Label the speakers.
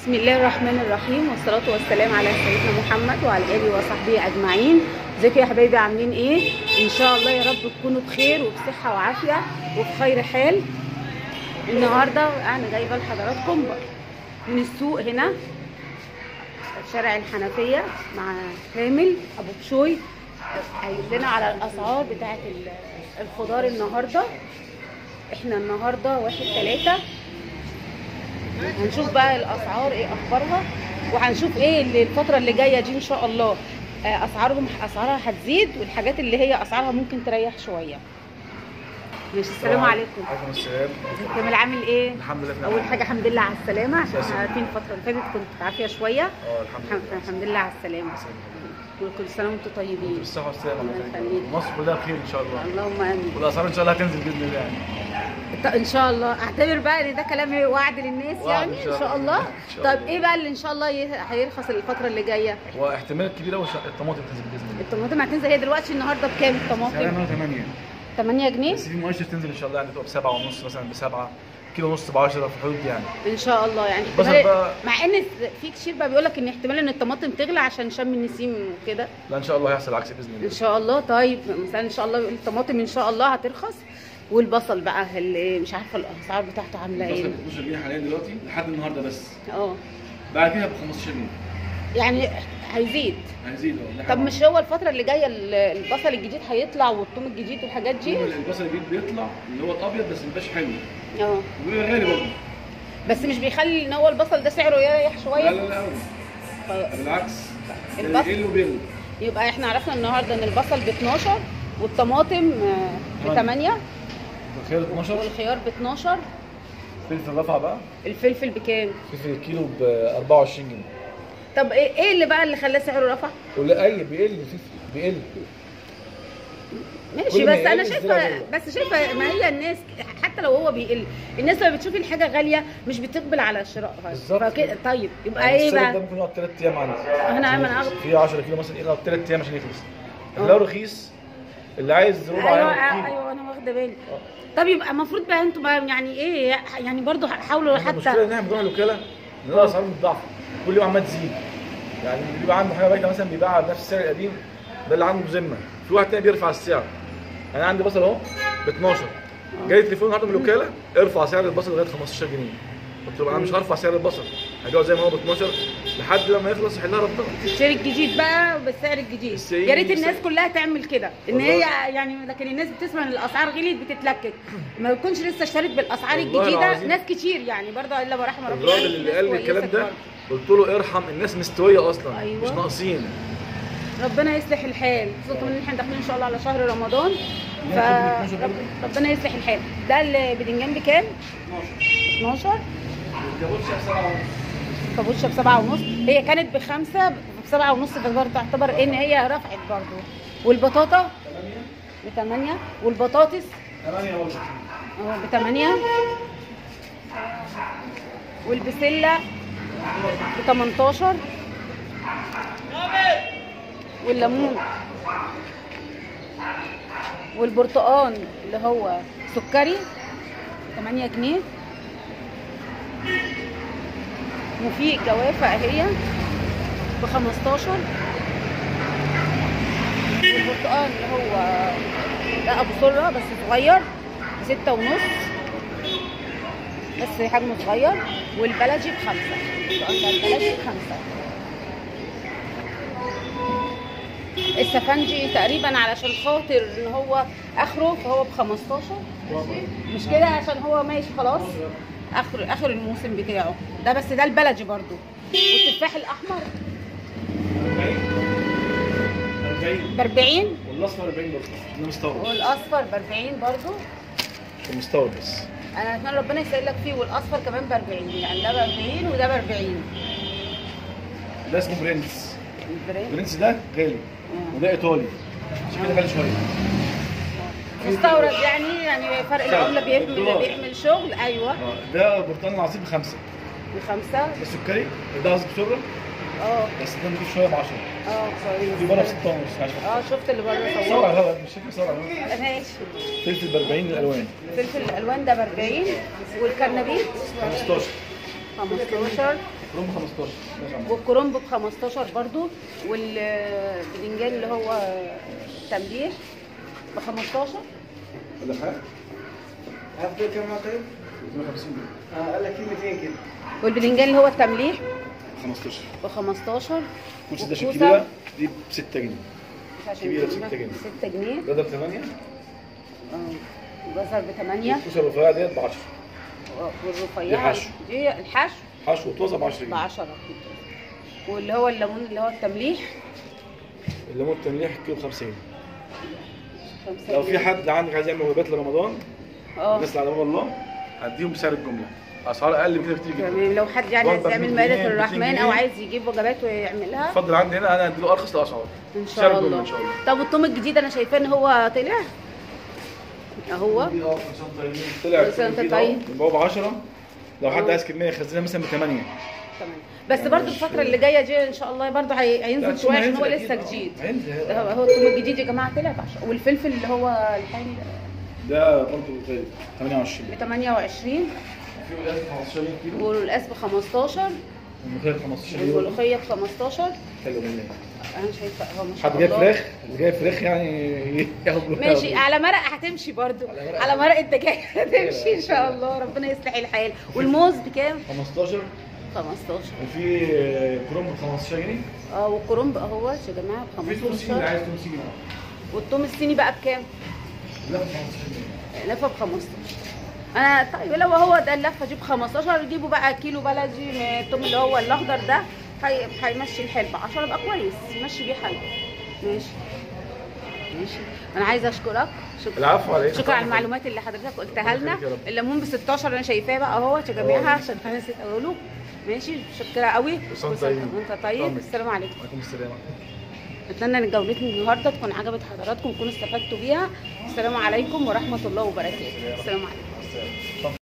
Speaker 1: بسم الله الرحمن الرحيم والصلاة والسلام على سيدنا محمد وعلى آله وصحبه أجمعين ازيكم يا حبايبي عاملين ايه ان شاء الله يا رب تكونوا بخير وبصحة وعافية وفي خير حال النهاردة انا جايبة لحضراتكم من السوق هنا شارع الحنفية مع كامل ابو بشوي هيقول لنا على الاسعار بتاعت الخضار النهارده احنا النهارده واحد تلاتة هنشوف بقى الاسعار ايه اخبارها وهنشوف ايه اللي الفتره اللي جايه دي ان شاء الله آه، اسعارهم اسعارها هتزيد والحاجات اللي هي اسعارها ممكن تريح شويه ماشي السلام عليكم
Speaker 2: عليكم السلام
Speaker 1: كامل عامل ايه
Speaker 2: الحمد لله في
Speaker 1: اول
Speaker 2: نعمة.
Speaker 1: حاجه الحمد لله على السلامه عشان
Speaker 2: أساساً.
Speaker 1: احنا عارفين الفتره اللي فاتت كنت عافيه شويه
Speaker 2: اه الحمد
Speaker 1: الحمد
Speaker 2: لله
Speaker 1: الحمد لله على السلامه وكل سنه وانتم طيبين
Speaker 2: بالصحة والسلامة الله
Speaker 1: الله
Speaker 2: يخليك
Speaker 1: يخليك.
Speaker 2: مصر كلها بخير إن شاء الله
Speaker 1: اللهم امين
Speaker 2: والأسعار إن شاء الله هتنزل بإذن الله يعني
Speaker 1: طب ان شاء الله اعتبر بقى ان ده كلام وعد للناس
Speaker 2: وعد
Speaker 1: يعني
Speaker 2: إن شاء
Speaker 1: ان شاء
Speaker 2: الله.
Speaker 1: الله
Speaker 2: إن شاء
Speaker 1: طيب
Speaker 2: الله.
Speaker 1: ايه بقى اللي ان شاء الله ي- هيرخص الفتره اللي جايه
Speaker 2: واحتمال كبير أوي الطماطم تنزل بإذن الله
Speaker 1: الطماطم هتنزل هي دلوقتي النهارده بكام
Speaker 2: سعرها
Speaker 1: الطماطم
Speaker 2: 8
Speaker 1: 8 جنيه
Speaker 2: بس في مؤشر تنزل إن شاء الله يعني تبقى بسبعة ونص مثلا بسبعة كيلو ونص ب 10 في الحدود دي يعني
Speaker 1: ان شاء الله يعني
Speaker 2: بس
Speaker 1: احتمال
Speaker 2: بقى-
Speaker 1: مع ان في كتير بقى بيقول لك ان احتمال ان الطماطم تغلى عشان شم النسيم وكده
Speaker 2: لا إن شاء الله هيحصل العكس بإذن
Speaker 1: ان
Speaker 2: الله
Speaker 1: شاء الله طيب مثلا ان شاء الله بيقول الطماطم ان شاء الله هترخص والبصل بقى اللي مش عارفه الاسعار بتاعته عامله ايه
Speaker 2: 12 جنيه حاليا دلوقتي لحد النهارده بس
Speaker 1: اه
Speaker 2: بعد كده ب 15 جنيه
Speaker 1: يعني هيزيد
Speaker 2: هيزيد اه
Speaker 1: طب مش هو الفترة اللي جاية ال- البصل الجديد هيطلع والثوم الجديد والحاجات دي؟
Speaker 2: البصل الجديد بيطلع اللي هو الأبيض بس مبقاش حلو
Speaker 1: اه
Speaker 2: وبيبقى غالي برضه
Speaker 1: بس مش بيخلي ان هو البصل ده سعره يريح
Speaker 2: لا
Speaker 1: شوية؟
Speaker 2: لا لا أوي
Speaker 1: ف-
Speaker 2: بالعكس
Speaker 1: البصل-
Speaker 2: يقل وبيغلى
Speaker 1: يبقى احنا عرفنا النهارده ان البصل ب 12 والطماطم ب 8
Speaker 2: الخيار 12
Speaker 1: والخيار ب 12
Speaker 2: فلفل رفع بقى
Speaker 1: الفلفل بكام؟
Speaker 2: فلفل الكيلو ب 24 جنيه
Speaker 1: طب ايه ايه اللي بقى اللي خلاه سعره رفع؟
Speaker 2: ولا اي بيقل الفلفل بيقل
Speaker 1: ماشي
Speaker 2: كل ما
Speaker 1: بس انا
Speaker 2: يقل الزرع
Speaker 1: شايفه
Speaker 2: بيقل.
Speaker 1: بس شايفه ما هي الناس حتى لو هو بيقل الناس لما بتشوف الحاجه غاليه مش بتقبل على شرائها
Speaker 2: بالظبط.
Speaker 1: فكده طيب يبقى
Speaker 2: يعني
Speaker 1: ايه
Speaker 2: السلق
Speaker 1: بقى؟
Speaker 2: ده ممكن يقعد 3 ايام عندي
Speaker 1: احنا
Speaker 2: عشان
Speaker 1: عمل
Speaker 2: يخلص.
Speaker 1: عقد.
Speaker 2: في 10 كيلو مثلا يقعد 3 ايام عشان يخلص
Speaker 1: اه.
Speaker 2: لو رخيص اللي عايز ربع
Speaker 1: ايوه
Speaker 2: ياخد كيلو
Speaker 1: ايوه انا واخده بالي طب يبقى المفروض بقى انتوا بقى يعني ايه يعني برضو حاولوا
Speaker 2: احنا المشكله
Speaker 1: حتى
Speaker 2: ان احنا بنروح الوكاله نلاقي اسعار متضاعفه كل يوم عمال تزيد يعني اللي بيبقى عنده حاجه بايته مثلا بيبيعها بنفس السعر القديم ده اللي عنده ذمه في واحد تاني بيرفع السعر انا عندي بصل اهو ب 12 جاي تليفون النهارده من الوكاله ارفع سعر البصل لغايه 15 جنيه قلت له انا مش هرفع سعر البصل هبيعه زي ما هو ب 12 لحد لما يخلص يحلها ربنا
Speaker 1: تشتري الجديد بقى بالسعر الجديد
Speaker 2: السعر-
Speaker 1: يا ريت الناس كلها تعمل كده ان
Speaker 2: والله.
Speaker 1: هي يعني لكن الناس بتسمع ان الاسعار غليت بتتلكك ما يكونش لسه اشترت بالاسعار
Speaker 2: والله
Speaker 1: الجديده
Speaker 2: العظيم.
Speaker 1: ناس كتير يعني برضه الا ما رحم ربنا
Speaker 2: الراجل
Speaker 1: في
Speaker 2: اللي
Speaker 1: ناس
Speaker 2: قال لي
Speaker 1: كويسة
Speaker 2: الكلام ده
Speaker 1: برضه.
Speaker 2: قلت له ارحم الناس مستويه اصلا
Speaker 1: أيوة.
Speaker 2: مش ناقصين
Speaker 1: ربنا يصلح الحال خصوصا ان احنا داخلين ان شاء الله على شهر رمضان فربنا يصلح الحال ده البدنجان بكام 12 كابوتشا بسبعة ونص هي كانت بخمسة بسبعة ونص فبرضه تعتبر ان هي رفعت برضه والبطاطا بثمانية والبطاطس
Speaker 2: 8 برضه
Speaker 1: اه بثمانية والبسلة ب 18 والليمون والبرتقال اللي هو سكري 8 جنيه وفي جوافة اهي ب 15 والبرتقال اللي هو ده ابو سرة بس صغير بستة ونص بس حجمه صغير والبلدي بخمسة البرتقال ده البلدي بخمسة السفنجي تقريبا علشان خاطر ان هو اخره فهو ب 15 مش كده عشان هو ماشي خلاص اخر اخر الموسم بتاعه ده بس ده البلدي برضو والتفاح الاحمر
Speaker 2: 40
Speaker 1: ب 40
Speaker 2: والاصفر 40 برضه ده مستورد
Speaker 1: والاصفر ب 40 برضو
Speaker 2: ده مستورد بس
Speaker 1: انا اتمنى ربنا يسهل لك فيه والاصفر كمان ب 40 يعني ده ب 40 وده ب 40
Speaker 2: ده اسمه برنس
Speaker 1: البرين
Speaker 2: برنس ده غالي وده ايطالي عشان كده غالي شويه
Speaker 1: مستورد يعني يعني فرق العمله بيعمل
Speaker 2: بالدولار.
Speaker 1: بيعمل شغل ايوه
Speaker 2: اه ده برتقال العصير بخمسه
Speaker 1: بخمسه
Speaker 2: ده سكري ده عصير بسره
Speaker 1: اه
Speaker 2: بس ده نضيف شويه ب 10
Speaker 1: اه
Speaker 2: في بره ب
Speaker 1: كويس
Speaker 2: 6 ونص يعني
Speaker 1: اه شفت اللي بره
Speaker 2: صور
Speaker 1: صور
Speaker 2: على الهواء مش فاكر صور على الهواء
Speaker 1: ماشي
Speaker 2: فلفل ب 40 الالوان
Speaker 1: فلفل الالوان ده ب 40 والكرنبيط
Speaker 2: 15
Speaker 1: 15
Speaker 2: كلهم ب 15 ماشي يا عم
Speaker 1: والكرنب ب 15 برضو والبدنجان اللي هو تمليح ب 15
Speaker 2: ولا حاجه
Speaker 3: عارف دول كام طيب؟
Speaker 2: 250 جنيه
Speaker 3: اه قال لك كلمتين كده
Speaker 1: والبدنجان اللي هو التمليح
Speaker 2: 15
Speaker 1: ب 15
Speaker 2: كوتش ده
Speaker 1: والكوسة
Speaker 2: الكبيره دي ب 6 جنيه
Speaker 1: مش عشان
Speaker 2: كبيرة
Speaker 1: كده.
Speaker 2: 6 جنيه.
Speaker 1: 6 جنيه
Speaker 2: ده ده ب 8
Speaker 1: اه الجزر ب 8
Speaker 2: الكوسه الرفيعه ديت ب 10
Speaker 1: والرفيعه
Speaker 2: دي حشو.
Speaker 1: دي الحشو
Speaker 2: حشو وطازه ب 10
Speaker 1: ب
Speaker 2: جنيه
Speaker 1: 10 واللي هو الليمون اللي هو التمليح
Speaker 2: الليمون التمليح كيلو ب 50
Speaker 1: خمسة
Speaker 2: لو في
Speaker 1: جنيه.
Speaker 2: حد عندك عايز يعمل وجبات لرمضان
Speaker 1: اه
Speaker 2: الناس اللي على باب الله هديهم بسعر الجمله اسعار اقل من كده كتير جدا
Speaker 1: تمام لو حد يعني عايز
Speaker 2: وجبة
Speaker 1: يعمل
Speaker 2: 100
Speaker 1: مائدة
Speaker 2: جنيه، 200
Speaker 1: الرحمن او
Speaker 2: جنيه.
Speaker 1: عايز يجيب وجبات ويعملها
Speaker 2: اتفضل عندي هنا انا هديله ارخص الاسعار
Speaker 1: ان
Speaker 2: سعر
Speaker 1: شاء
Speaker 2: الجملة
Speaker 1: الله
Speaker 2: ان شاء الله
Speaker 1: طب والثوم الجديد انا شايفاه ان هو طلع اهو
Speaker 2: طلع
Speaker 1: كل سنة وأنت
Speaker 2: الكيلو
Speaker 1: طيب.
Speaker 2: يبقى هو ب 10 لو حد
Speaker 1: اه.
Speaker 2: عايز كميه يخزنها مثلا ب 8
Speaker 1: تمام بس برضو
Speaker 2: مش-
Speaker 1: الفترة اللي جاية دي ان شاء الله برضو هي- هينزل شوية عشان هو لسه جديد ده هو هو الثوم الجديد يا جماعة طلع ب 10 والفلفل اللي هو الحالي
Speaker 2: ده برضه غالي 28
Speaker 1: ب 28
Speaker 2: في ولايات 15 كيلو
Speaker 1: والقلقاس ب 15
Speaker 2: والملوخيه 15 كيلو
Speaker 1: والملوخية ب 15
Speaker 2: حلو والله
Speaker 1: انا شايفة هو ما شاء
Speaker 2: حد جايب
Speaker 1: الله
Speaker 2: فراخ اللي جايب فراخ يعني ياخد
Speaker 1: ماشي على مرق هتمشي برضو
Speaker 2: على مرق.
Speaker 1: على مرق الدجاج هتمشي ان شاء الله ربنا يصلح الحال والموز بكام
Speaker 2: 15
Speaker 1: 15
Speaker 2: وفي كروم ب 15 جنيه
Speaker 1: اه والكرنب اهوت يا جماعه ب
Speaker 2: في توم سيني اللي
Speaker 1: 15
Speaker 2: عايز توم سيني
Speaker 1: والثوم الصيني بقى بكام؟
Speaker 2: لا ب 15 جنيه
Speaker 1: لفه ب 15 انا طيب لو هو ده اللفه دي ب 15 جيبوا بقى كيلو بلدي من الثوم اللي هو الاخضر ده هي- هيمشي الحال ب 10 يبقى كويس يمشي بيه حاله ماشي ماشي انا عايزه اشكرك شكرا
Speaker 2: العفو عليك
Speaker 1: شكرا على المعلومات اللي حضرتك قلتها لنا
Speaker 2: يا رب.
Speaker 1: الليمون ب 16 انا شايفاه بقى اهوت يا جماعه
Speaker 2: اه.
Speaker 1: عشان انا نسيت اقوله ماشي شكرا قوي
Speaker 2: وسنة
Speaker 1: كل سنة
Speaker 2: طيبين.
Speaker 1: وانت طيب
Speaker 2: طعمك.
Speaker 1: السلام عليكم
Speaker 2: وعليكم السلام
Speaker 1: اتمنى ان جولتنا النهارده تكون عجبت حضراتكم تكونوا استفدتوا بيها السلام عليكم ورحمه الله وبركاته السلام عليكم